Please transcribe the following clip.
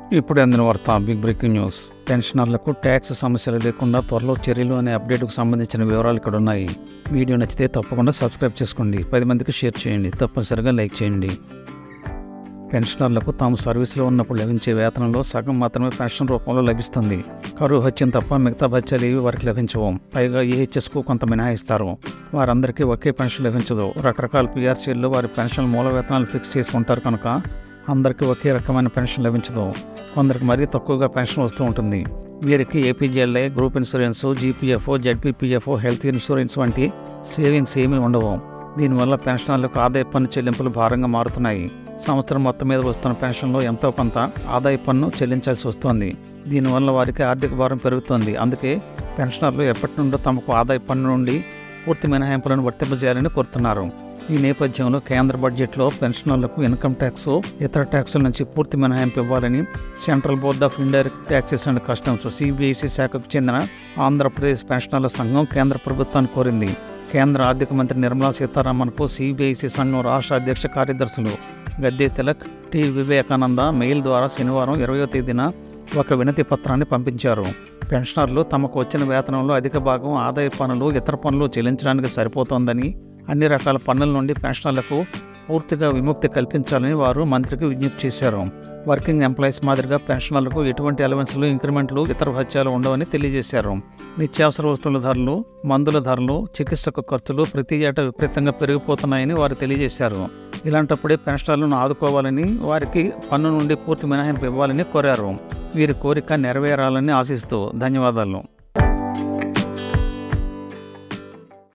ఇప్పుడు అందిన వార్త బిగ్ బ్రేకింగ్ న్యూస్ పెన్షనర్లకు ట్యాక్స్ సమస్యలు లేకుండా త్వరలో చర్యలు అనే అప్డేట్కు సంబంధించిన వివరాలు ఇక్కడ ఉన్నాయి వీడియో నచ్చితే తప్పకుండా సబ్స్క్రైబ్ చేసుకోండి పది మందికి షేర్ చేయండి తప్పనిసరిగా లైక్ చేయండి పెన్షనర్లకు తాము సర్వీస్లో ఉన్నప్పుడు లభించే వేతనంలో సగం మాత్రమే పెన్షన్ రూపంలో లభిస్తుంది కరువు హత్యం తప్ప మిగతా భత్యాలు ఏవి వారికి లభించవు పైగా ఈహెచ్ఎస్కు కొంత మినహాయిస్తారు వారందరికీ ఒకే పెన్షన్ లభించదు రకరకాల పిఆర్సీల్లో వారి పెన్షన్ మూల వేతనాలు ఫిక్స్ చేసి ఉంటారు కనుక అందరికీ ఒకే రకమైన పెన్షన్ లభించదు కొందరికి మరీ తక్కువగా పెన్షన్ వస్తూ ఉంటుంది వీరికి APGLI group insurance GPF ZPPF health insurance వంటి సేవింగ్స్ ఏమీ ఉండవు దీనివల్ల పెన్షనర్లకు ఆదాయ పన్ను చెల్లింపులు భారంగా మారుతున్నాయి సంవత్సరం మొత్తం మీద వస్తున్న పెన్షన్లో ఎంతో కొంత ఆదాయ పన్ను చెల్లించాల్సి వస్తోంది దీనివల్ల వారికి ఆర్థిక భారం పెరుగుతోంది అందుకే పెన్షనర్లు ఎప్పటి నుండో తమకు ఆదాయ పన్ను నుండి పూర్తి మినహాయింపులను వర్తింపజేయాలని కోరుతున్నారు ఈ నేపథ్యంలో కేంద్ర బడ్జెట్లో పెన్షనర్లకు ఇన్కమ్ ట్యాక్స్ ఇతర ట్యాక్సుల నుంచి పూర్తి మినహాయింపు ఇవ్వాలని central board of indirect taxes and customs CBIC శాఖకు చెందిన ఆంధ్రప్రదేశ్ పెన్షనర్ల సంఘం కేంద్ర ప్రభుత్వాన్ని కోరింది కేంద్ర ఆర్థిక మంత్రి నిర్మలా సీతారామన్కు సిబిఐసి సంఘం రాష్ట్ర అధ్యక్ష కార్యదర్శులు గద్దె తిలక్ టి వివేకానంద మెయిల్ ద్వారా శనివారం ఇరవయో తేదీన ఒక వినతి పత్రాన్ని పంపించారు పెన్షనర్లు తమకు వచ్చిన వేతనంలో అధిక భాగం ఆదాయ పనులు ఇతర పనులు చెల్లించడానికి సరిపోతోందని అన్ని రకాల పన్నుల నుండి పెన్షనర్లకు పూర్తిగా విముక్తి కల్పించాలని వారు మంత్రికి విజ్ఞప్తి చేశారు వర్కింగ్ ఎంప్లాయీస్ మాదిరిగా పెన్షనర్లకు ఎటువంటి అలవెన్స్లు ఇంక్రిమెంట్లు ఇతర భత్యాలు ఉండవని తెలియజేశారు నిత్యావసర వస్తువుల ధరలు మందుల ధరలు చికిత్సకు ఖర్చులు ప్రతి ఏటా విపరీతంగా పెరిగిపోతున్నాయని వారు తెలియజేశారు ఇలాంటప్పుడే పెన్షనర్లను ఆదుకోవాలని వారికి పన్ను నుండి పూర్తి మినహాయింపు ఇవ్వాలని కోరారు వీరి కోరిక నెరవేరాలని ఆశిస్తూ ధన్యవాదాలు